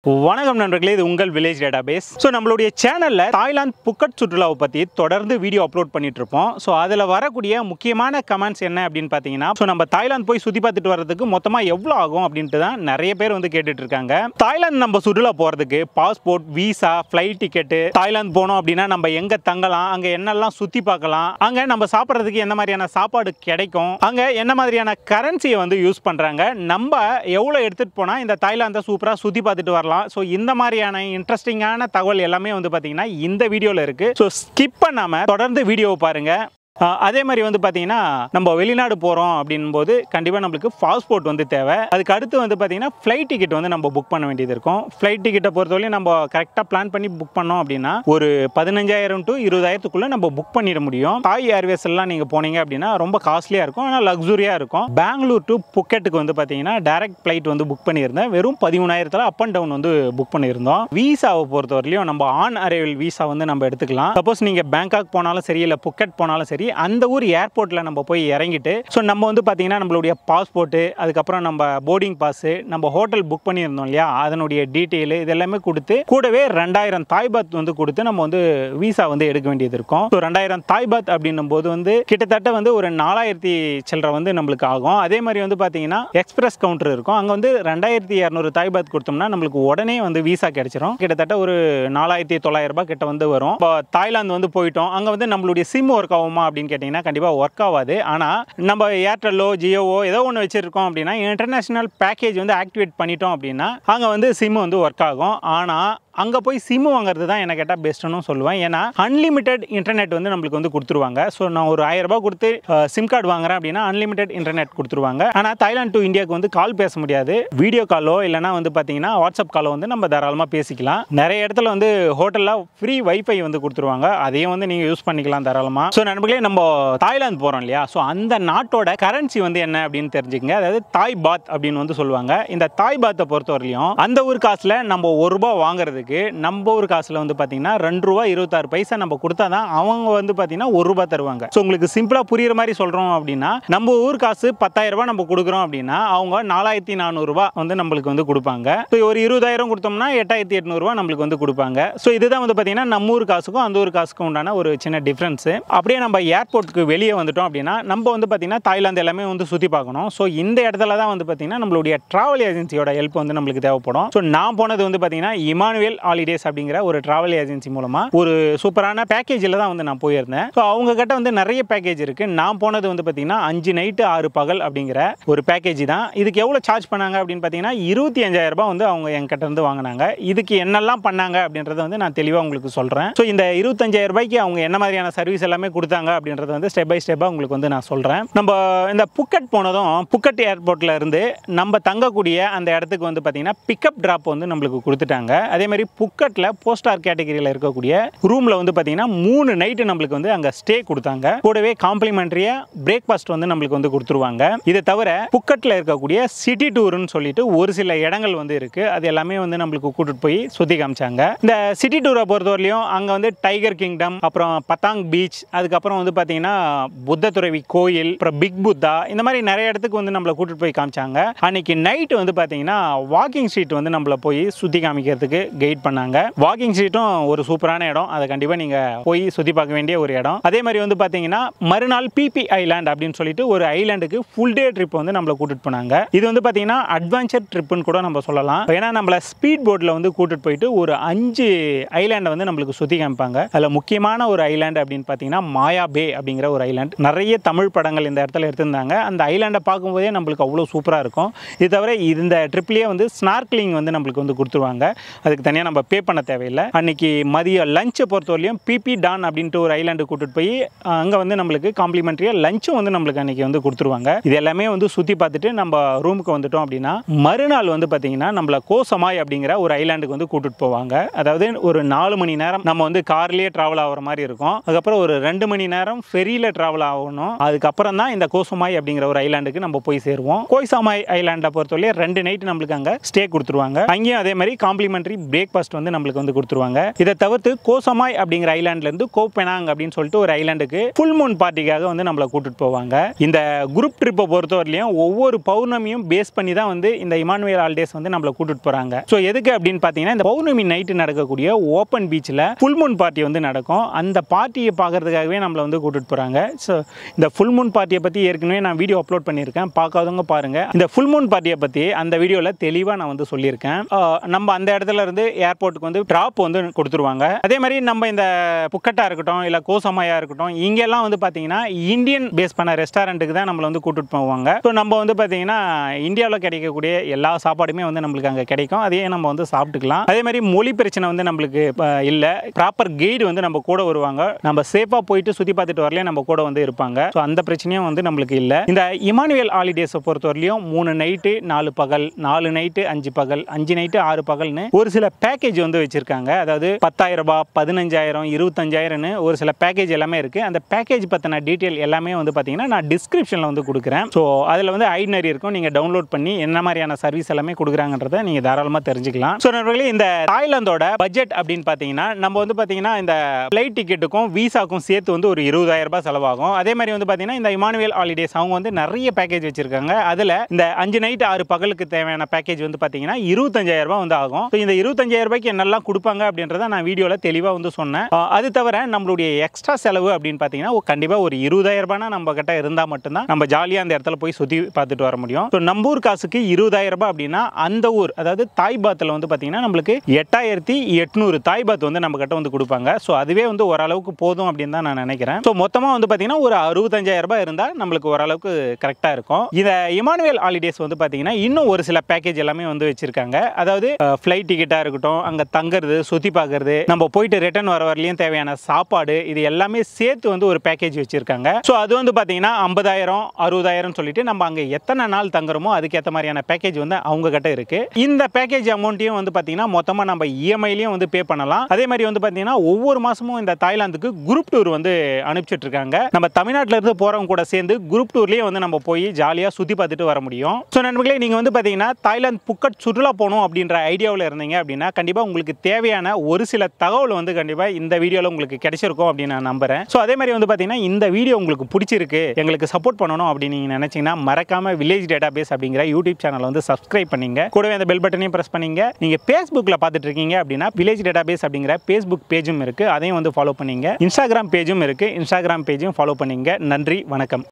வணக்கம் நண்பர்களே இது உங்கள் வில்லேஜ் டேட்டாபேஸ் ஸோ நம்மளுடைய சேனலில் தாய்லாந்து புக்கட் சுற்றுலாவை பற்றி தொடர்ந்து வீடியோ அப்லோட் பண்ணிட்டு இருப்போம் ஸோ அதில் வரக்கூடிய முக்கியமான கமெண்ட்ஸ் என்ன அப்படின்னு பார்த்தீங்கன்னா ஸோ நம்ம தாய்லாந்து போய் சுற்றி பார்த்துட்டு வர்றதுக்கு மொத்தமாக எவ்வளோ ஆகும் அப்படின்ட்டு தான் நிறைய பேர் வந்து கேட்டுட்டு இருக்காங்க தாய்லாந்து நம்ம சுற்றுலா போகிறதுக்கு passport visa flight ticket Thailand போனோம் அப்படின்னா நம்ம எங்கே தங்கலாம் அங்கே என்னெல்லாம் சுற்றி பார்க்கலாம் அங்கே நம்ம சாப்பிட்றதுக்கு என்ன மாதிரியான சாப்பாடு கிடைக்கும் அங்கே என்ன மாதிரியான கரன்சியை வந்து யூஸ் பண்ணுறாங்க நம்ம எவ்வளோ எடுத்துகிட்டு போனால் இந்த தாய்லாந்தை சூப்பராக சுற்றி பார்த்துட்டு வரலாம் ஸோ இந்த மாதிரியான இன்ட்ரெஸ்டிங்கான தகவல் எல்லாமே வந்து பார்த்தீங்கன்னா இந்த வீடியோவில் இருக்குது ஸோ ஸ்கிப் பண்ணாமல் தொடர்ந்து வீடியோவை பாருங்கள் ஆஹ் அதே மாதிரி வந்து பார்த்தீங்கன்னா நம்ம வெளிநாடு போகிறோம் அப்படின் போது கண்டிப்பாக நம்மளுக்கு பாஸ்போர்ட் வந்து தேவை அதுக்கு அடுத்து வந்து பார்த்தீங்கன்னா ஃப்ளைட் டிக்கெட் வந்து நம்ம புக் பண்ண வேண்டியது இருக்கும் ஃப்ளைட் டிக்கெட்டை பொறுத்தவரையும் நம்ம கரெக்டாக பிளான் பண்ணி புக் பண்ணோம் அப்படின்னா ஒரு பதினஞ்சாயிரம் டு இருபதாயிரத்துக்குள்ளே நம்ம புக் பண்ணிட முடியும் தாய் ஏர்வேஸ் எல்லாம் நீங்கள் போனீங்க அப்படின்னா ரொம்ப காஸ்ட்லியாக இருக்கும் ஆனால் லக்ஸுரியாக இருக்கும் பெங்களூர் டு புக்கெட்டுக்கு வந்து பார்த்தீங்கன்னா டைரக்ட் ஃப்ளைட் வந்து புக் பண்ணியிருந்தேன் வெறும் பதிமூணாயிரத்தில் அப் அண்ட் டவுன் வந்து புக் பண்ணியிருந்தோம் வீசாவை பொறுத்தவரையிலும் நம்ம ஆன் அரைவல் வீசா வந்து நம்ம எடுத்துக்கலாம் சப்போஸ் நீங்கள் பேங்காக் போனாலும் சரி இல்லை புக்கெட் போனாலும் சரி அந்த ஊர் ஏர்போர்ட்டில் நம்ம போய் இறங்கிட்டு ஸோ நம்ம வந்து பார்த்தீங்கன்னா நம்மளுடைய பாஸ்போர்ட்டு அதுக்கப்புறம் நம்ம போர்டிங் பாஸு நம்ம ஹோட்டல் புக் பண்ணியிருந்தோம் இல்லையா அதனுடைய டீட்டெயிலு இது எல்லாமே கொடுத்து கூடவே ரெண்டாயிரம் தாய் பாத் வந்து கொடுத்து நம்ம வந்து வீசா வந்து எடுக்க வேண்டியது இருக்கும் ஸோ ரெண்டாயிரம் தாய் பாத் அப்படின்னும் போது வந்து கிட்டத்தட்ட வந்து ஒரு நாலாயிரத்தி சில்லரை வந்து நம்மளுக்கு ஆகும் அதே மாதிரி வந்து பார்த்தீங்கன்னா எக்ஸ்பிரஸ் கவுண்டர் இருக்கும் அங்கே வந்து ரெண்டாயிரத்தி இரநூறு தாய் பாத் கொடுத்தோம்னா நம்மளுக்கு உடனே வந்து வீசா கிடைச்சிரும் கிட்டத்தட்ட ஒரு நாலாயிரத்தி தொள்ளாயிரம் ரூபாய் கிட்ட வந்து வரும் இப்போ தாய்லாந்து வந்து போயிட்டோம் அங்கே வந்து நம்மளுடைய சிம் ஒர்க் ஆகுமா அப்படின்னு கேட்டிங்கன்னா கண்டிப்பாக ஒர்க் ஆகாது ஆனால் நம்ம ஏர்டெல்லோ ஜியோவோ ஏதோ ஒன்று வச்சுருக்கோம் அப்படின்னா இன்டர்நேஷனல் பேக்கேஜ் வந்து ஆக்டிவேட் பண்ணிட்டோம் அப்படின்னா அங்கே வந்து சிம் வந்து ஒர்க் ஆகும் ஆனால் அங்கே போய் சிம் வாங்குறது தான் என்ன கேட்டால் பெஸ்ட்டுன்னு சொல்லுவேன் ஏன்னா அன்லிமிட்டெட் இன்டர்நெட் வந்து நம்மளுக்கு வந்து கொடுத்துருவாங்க ஸோ நான் ஒரு ஆயிரம் ரூபாய் கொடுத்து சிம் கார்டு வாங்குறேன் அப்படின்னா அன்லிமிட்டெட் இன்டர்நெட் கொடுத்துருவாங்க ஆனால் தாய்லாந்து டு இந்தியாவுக்கு வந்து கால் பேச முடியாது வீடியோ காலோ இல்லைனா வந்து பார்த்தீங்கன்னா வாட்ஸ்அப் காலோ வந்து நம்ம தாராளமாக பேசிக்கலாம் நிறைய இடத்துல வந்து ஹோட்டலில் ஃப்ரீ வைஃபை வந்து கொடுத்துருவாங்க அதையும் வந்து நீங்கள் யூஸ் பண்ணிக்கலாம் தாராளமாக ஸோ நண்பர்களே நம்ம தாய்லாந்து போகிறோம் இல்லையா ஸோ அந்த நாட்டோட கரன்சி வந்து என்ன அப்படின்னு தெரிஞ்சுக்கங்க அதாவது தாய் பாத் அப்படின்னு வந்து சொல்லுவாங்க இந்த தாய் பாத்தை பொறுத்தவரையிலையும் அந்த ஊர் காசில் நம்ம ஒரு ரூபா வாங்குறதுக்கு நம்ம ஊர் காசில் வந்து பார்த்தீங்கன்னா ரெண்டு ரூபா இருபத்தாறு பைசா நம்ம கொடுத்தா தான் அவங்க வந்து பார்த்தீங்கன்னா ஒரு ரூபா தருவாங்க ஸோ உங்களுக்கு சிம்பிளாக புரியுற மாதிரி சொல்கிறோம் அப்படின்னா நம்ம ஊர் காசு பத்தாயிரம் ரூபாய் நம்ம கொடுக்குறோம் அப்படின்னா அவங்க நாலாயிரத்தி நானூறுரூவா வந்து நம்மளுக்கு வந்து கொடுப்பாங்க ஸோ ஒரு இருபதாயிரம் கொடுத்தோம்னா எட்டாயிரத்தி எட்நூறுவா நம்மளுக்கு வந்து கொடுப்பாங்க ஸோ இதுதான் வந்து பார்த்தீங்கன்னா நம்ம ஊர் காசுக்கும் அந்த ஊர் காசுக்கும் உண்டான ஒரு சின்ன டிஃப்ரென்ஸு அப்படியே நம்ம ஏர்போர்ட்டுக்கு வெளியே வந்துட்டோம் அப்படின்னா நம்ம வந்து பார்த்தீங்கன்னா தாய்லாந்து எல்லாமே வந்து சுற்றி பார்க்கணும் ஸோ இந்த இடத்துல தான் வந்து பார்த்தீங்கன்னா நம்மளுடைய ட்ராவல் ஏஜென்சியோட ஹெல்ப் வந்து நம்மளுக்கு தேவைப்படும் ஸோ நான் போனது வந்து பார்த்தீங்கன்னா இமானுவேல் ஹாலிடேஸ் அப்படிங்கிற ஒரு ட்ராவல் ஏஜென்சி மூலமாக ஒரு சூப்பரான பேக்கேஜில் தான் வந்து நான் போயிருந்தேன் ஸோ அவங்க கிட்ட வந்து நிறைய பேக்கேஜ் இருக்குது நான் போனது வந்து பார்த்தீங்கன்னா அஞ்சு நைட்டு ஆறு பகல் அப்படிங்கிற ஒரு பேக்கேஜ் தான் இதுக்கு எவ்வளோ சார்ஜ் பண்ணாங்க அப்படின்னு பார்த்தீங்கன்னா இருபத்தி அஞ்சாயிரம் ரூபாய் வந்து அவங்க என்கிட்ட இருந்து வாங்கினாங்க இதுக்கு என்னெல்லாம் பண்ணாங்க அப்படின்றத வந்து நான் தெளிவாக உங்களுக்கு சொல்கிறேன் ஸோ இந்த இருபத்தஞ்சாயிரம் ரூபாய்க்கு அவங்க என்ன மாதிரியான சர்வீஸ் எல்லாமே கொடுத்தாங்க அப்படின்றத வந்து ஸ்டெப் பை ஸ்டெப்பாக உங்களுக்கு வந்து நான் சொல்கிறேன் நம்ம இந்த புக்கட் போனதும் புக்கட் ஏர்போர்ட்டில் இருந்து நம்ம தங்கக்கூடிய அந்த இடத்துக்கு வந்து பார்த்தீங்கன்னா பிக்கப் ட்ராப் வந்து நம்மளுக்கு கொடுத்துட்டாங்க அதே மாதிரி புக்கட்டில் போஸ்டார் கேட்டகரியில் இருக்கக்கூடிய ரூமில் வந்து பார்த்தீங்கன்னா மூணு நைட்டு நம்மளுக்கு வந்து அங்கே ஸ்டே கொடுத்தாங்க கூடவே காம்ப்ளிமெண்ட்ரியாக பிரேக்ஃபாஸ்ட் வந்து நம்மளுக்கு வந்து கொடுத்துருவாங்க இதை தவிர புக்கட்டில் இருக்கக்கூடிய சிட்டி டூர்னு சொல்லிட்டு ஒரு சில இடங்கள் வந்து இருக்குது அது எல்லாமே வந்து நம்மளுக்கு கூட்டிட்டு போய் சுற்றி காமிச்சாங்க இந்த சிட்டி டூரை பொறுத்தவரையிலையும் அங்கே வந்து டைகர் கிங்டம் அப்புறம் பத்தாங் பீச் அதுக்கப்புறம் வந்து பார்த்தீங்கன்னா புத்த துறவி கோயில் அப்புறம் பிக் புத்தா இந்த மாதிரி நிறைய இடத்துக்கு வந்து நம்மளை கூட்டிட்டு போய் காமிச்சாங்க அன்னைக்கு நைட் வந்து பார்த்தீங்கன்னா வாக்கிங் ஸ்ட்ரீட் வந்து நம்மளை போய் சுற்றி காமிக்கிறதுக்கு கைட் பண்ணாங்க வாக்கிங் ஸ்ட்ரீட்டும் ஒரு சூப்பரான இடம் அதை கண்டிப்பாக நீங்கள் போய் சுற்றி பார்க்க வேண்டிய ஒரு இடம் அதே மாதிரி வந்து பார்த்தீங்கன்னா மறுநாள் பிபி ஐலாண்ட் அப்படின்னு சொல்லிட்டு ஒரு ஐலாண்டுக்கு ஃபுல் டே ட்ரிப் வந்து நம்மளை கூட்டிட்டு போனாங்க இது வந்து பார்த்தீங்கன்னா அட்வென்ச்சர் ட்ரிப்புன்னு கூட நம்ம சொல்லலாம் ஏன்னா நம்மளை ஸ்பீட் போட்டில் வந்து கூட்டிட்டு போயிட்டு ஒரு அஞ்சு ஐலாண்டை வந்து நம்மளுக்கு சுற்றி காமிப்பாங்க அதில் முக்கியமான ஒரு ஐலாண்ட் அப்படின்னு பார்த்தீங்கன்னா மாயா பே அப்படிங்கிற ஒரு ஐலாண்ட் நிறைய தமிழ் படங்கள் இந்த இடத்துல எடுத்திருந்தாங்க அந்த ஐலாண்டை பார்க்கும்போதே நம்மளுக்கு அவ்வளோ சூப்பராக இருக்கும் இது தவிர இந்த ட்ரிப்லேயே வந்து ஸ்னார்க்லிங் வந்து நம்மளுக்கு வந்து கொடுத்துருவாங்க அதுக்கு தனியாக நம்ம பே பண்ண தேவையில்லை அன்னைக்கு மதியம் லஞ்சை பொறுத்தவரையிலும் பிபி டான் அப்படின்ட்டு ஒரு ஐலாண்டு கூட்டிட்டு போய் அங்கே வந்து நம்மளுக்கு காம்ப்ளிமெண்ட்ரியாக லஞ்சும் வந்து நம்மளுக்கு அன்னைக்கு வந்து கொடுத்துருவாங்க இது எல்லாமே வந்து சுற்றி பார்த்துட்டு நம்ம ரூமுக்கு வந்துட்டோம் அப்படின்னா மறுநாள் வந்து பார்த்தீங்கன்னா நம்மளை கோசமாய் அப்படிங்கிற ஒரு ஐலாண்டுக்கு வந்து கூட்டிட்டு போவாங்க அதாவது ஒரு நாலு மணி நேரம் நம்ம வந்து கார்லேயே ட்ராவல் ஆகிற மாதிரி இருக்கும் அதுக்கப்புறம் ஒரு ரெண்டு மணி நேரம் ஃபெரியில் ட்ராவல் ஆகணும் அதுக்கப்புறம் தான் இந்த கோசமாய் அப்படிங்கிற ஒரு ஐலாண்டுக்கு நம்ம போய் சேருவோம் கோய்சாமாய் ஐலாண்டை பொறுத்தவரை ரெண்டு நைட் நம்மளுக்கு அங்கே ஸ்டே கொடுத்துருவாங்க அங்கேயும் அதே மாதிரி காம்ப்ளிமெண்ட்ரி பிரேக்ஃபாஸ்ட் வந்து நம்மளுக்கு வந்து கொடுத்துருவாங்க இதை தவிர்த்து கோசமாய் அப்படிங்கிற ஐலாண்ட்லேருந்து கோப்பெனாங் அப்படின்னு சொல்லிட்டு ஒரு ஐலாண்டுக்கு ஃபுல் மூன் பார்ட்டிக்காக வந்து நம்மளை கூட்டிட்டு போவாங்க இந்த குரூப் ட்ரிப்பை பொறுத்தவரையிலையும் ஒவ்வொரு பௌர்ணமியும் பேஸ் பண்ணி தான் வந்து இந்த இமானுவேல் ஹாலிடேஸ் வந்து நம்மளை கூட்டிட்டு போகிறாங்க ஸோ எதுக்கு அப்படின்னு பார்த்தீங்கன்னா இந்த பௌர்ணமி நைட்டு நடக்கக்கூடிய ஓப்பன் பீச்சில் ஃபுல் மூன் பார்ட்டி வந்து நடக்கும் அந்த பார்ட்டியை பார்க்கறதுக்காகவே நம்மளை வந்து கூட்டிட்டு போகிறாங்க ஸோ இந்த ஃபுல் மூன் பார்ட்டியை பற்றி ஏற்கனவே நான் வீடியோ அப்லோட் பண்ணியிருக்கேன் பார்க்காதவங்க பாருங்க இந்த ஃபுல் மூன் பார்ட்டியை பற்றி அந்த வீடியோவில் தெளிவாக நான் வந்து சொல்லியிருக்கேன் ஆஹ் நம்ம அந்த இடத்துல இருந்து ஏர்போர்ட்டுக்கு வந்து ட்ராப் வந்து கொடுத்துருவாங்க அதே மாதிரி நம்ம இந்த புக்கட்டா இருக்கட்டும் இல்லை கோசமாயா இருக்கட்டும் இங்கெல்லாம் வந்து பார்த்தீங்கன்னா இந்தியன் பேஸ் பண்ண ரெஸ்டாரண்ட்டுக்கு தான் நம்மளை வந்து கூட்டிட்டு போவாங்க ஸோ நம்ம வந்து பார்த்தீங்கன்னா இந்தியாவில் கிடைக்கக்கூடிய எல்லா சாப்பாடுமே வந்து நம்மளுக்கு அங்கே கிடைக்கும் அதையே நம்ம வந்து சாப்பிட்டுக்கலாம் அதே மாதிரி மொழி பிரச்சனை வந்து நம்மளுக்கு இல்லை ப்ராப்பர் கைடு வந்து நம்ம கூட வருவாங்க நம்ம சேஃபாக போயிட்டு சுற்றி பார்த்துட்டு வரலையே நம்ம கூட வந்து இருப்பாங்க ஸோ அந்த பிரச்சனையும் வந்து நம்மளுக்கு இல்லை இந்த இமானுவேல் ஹாலிடேஸை பொறுத்தவரையிலையும் மூணு நைட்டு நாலு பகல் நாலு நைட்டு அஞ்சு பகல் அஞ்சு நைட்டு ஆறு பகல்னு ஒரு சில பேக்கேஜ் வந்து வச்சிருக்காங்க அதாவது பத்தாயிரம் ரூபாய் பதினஞ்சாயிரம் இருபத்தஞ்சாயிரம்னு ஒரு சில பேக்கேஜ் எல்லாமே இருக்கு அந்த பேக்கேஜ் பற்றின டீட்டெயில் எல்லாமே வந்து பார்த்தீங்கன்னா நான் டிஸ்கிரிப்ஷனில் வந்து கொடுக்குறேன் ஸோ அதில் வந்து ஐடினரி இருக்கும் நீங்கள் டவுன்லோட் பண்ணி என்ன மாதிரியான சர்வீஸ் எல்லாமே கொடுக்குறாங்கன்றதை நீங்கள் தாராளமாக தெரிஞ்சுக்கலாம் ஸோ நண்பர்களே இந்த தாய்லாந்தோட பட்ஜெட் அப்படின்னு பார்த்தீங்கன்னா நம்ம வந்து பார்த்தீங்கன்னா இந்த ஃப்ளைட் டிக்கெட்டுக்கும் விசாக்கும் சேர்த்து வந்து ஒரு இருபதாயிரம் ரூபாய் செலவாகும் அதே மாதிரி வந்து பார்த்தீங்கன்னா இந்த இமானுவேல் ஹாலிடேஸ் அவங்க வந்து நிறைய பேக்கேஜ் வச்சிருக்காங்க அதில் இந்த அஞ்சு நைட் ஆறு பகலுக்கு தேவையான பேக்கேஜ் வந்து பார்த்தீங்கன்னா இருபத்தஞ்சாயிரம் ரூபாய் வந்து ஆகும் ஸோ இந்த இருபத்தஞ்சாயிரம் ரூபாய்க்கு என்னெல்லாம் கொடுப்பாங்க அப்படின்றத நான் வீடியோவில் தெளிவாக வந்து சொன்னேன் ஆஹ் அது தவிர நம்மளுடைய எக்ஸ்ட்ரா செலவு அப்படின்னு பார்த்தீங்கன்னா கண்டிப்பாக ஒரு இருபதாயிரம் ரூபாய்னா நம்ம கிட்ட இருந்தால் மட்டும்தான் நம்ம ஜாலியாக அந்த இடத்துல போய் சுற்றி பார்த்துட்டு வர முடியும் ஸோ நம்ம ஊர் காசுக்கு இருபதாயிரம் ரூபாய் அப்படின்னா அந்த ஊர் அதாவது தாய்பாத்தில் வந்து பார்த்தீங்கன்னா நம்மளுக்கு எட்டாயிரத்தி எட்நூறு தாய்பாத் வந்து நம்ம கிட்ட வந்து கொடுப்பாங்க ஸோ அதுவே வந்து ஓரளவுக்கு போதும் அப்படின்னு தான் நான் நினைக்கிறேன் ஸோ மொத்தமாக வந்து பார்த்தீங்கன்னா ஒரு அறுபத்தஞ்சாயிரம் ரூபாய் இருந்தால் நம்மளுக்கு ஓரளவுக்கு கரெக்டாக இருக்கும் இந்த இமானுவேல் ஹாலிடேஸ் வந்து பார்த்தீங்கன்னா இன்னும் ஒரு சில பேக்கேஜ் எல்லாமே வந்து வச்சிருக்காங்க அதாவது ஃப்ளைட் டிக்கெட்டாக இருக்கட்டும் அங்கே தங்குறது சுற்றி பார்க்கறது நம்ம போயிட்டு ரிட்டர்ன் வர வரலையும் தேவையான சாப்பாடு இது எல்லாமே சேர்த்து வந்து ஒரு பேக்கேஜ் வச்சிருக்காங்க ஸோ அது வந்து பார்த்தீங்கன்னா ஐம்பதாயிரம் அறுபதாயிரம் சொல்லிட்டு நம்ம அங்கே எத்தனை நாள் தங்குறோமோ அதுக்கேற்ற மாதிரியான பேக்கேஜ் வந்து அவங்க கிட்ட இருக்கு இந்த பேக்கேஜ் அமௌண்ட்டையும் வந்து பார்த்தீங்கன்னா மொத்தமாக நம்ம இஎம்ஐலையும் வந்து பே பண்ணலாம் அதே மாதிரி வந்து பார்த்தீங்கன்னா ஒவ்வொரு மாசமும் இந்த தாய்லாந்துக்கு குரூப் டூர் வந்து அனுப்பிச்சிட்டு இருக்காங்க நம்ம தமிழ்நாட்டில இருந்து போறவங்க கூட சேர்ந்து குரூப் டூர்லயே வந்து நம்ம போய் ஜாலியாக சுற்றி பார்த்துட்டு வர முடியும் ஸோ நண்பர்களே நீங்கள் வந்து பார்த்தீங்கன்னா தாய்லாந்து புக்கட் சுற்றுலா போகணும் அப்படின்ற ஐடியாவில் இருந்தீங்க அப்படின்னா கண்டிப்பாக உங்களுக்கு தேவையான ஒரு சில தகவல் வந்து கண்டிப்பாக இந்த வீடியோவில் உங்களுக்கு கிடைச்சிருக்கும் அப்படின்னு நான் நம்புறேன் ஸோ அதே மாதிரி வந்து பார்த்தீங்கன்னா இந்த வீடியோ உங்களுக்கு பிடிச்சிருக்கு எங்களுக்கு சப்போர்ட் பண்ணணும் அப்படின்னு நீங்கள் நினைச்சீங்கன்னா மறக்காம வில்லேஜ் டேட்டா பேஸ் அப்படிங்கிற யூடியூப் சேனலை வந்து சப்ஸ்கிரைப் பண்ணீங்க கூடவே அந்த பெல் பட்டனையும் ப்ரெஸ் பண்ணீங்க நீங்கள் ஃபேஸ்புக்கில் பார்த்துட்டு இருக்கீங்க அப்படின்னா வில்லேஜ் டேட்டா பேஸ் அப்படிங்கிற ஃபேஸ்புக் பேஜும் இருக்குது அதையும் வந்து ஃபாலோ பண்ணீங்க இன்ஸ்டாகிராம் பேஜும் இருக்குது இன்ஸ்டாகிராம் பேஜும் ஃபாலோ பண்ணீங்க நன்றி வணக்கம்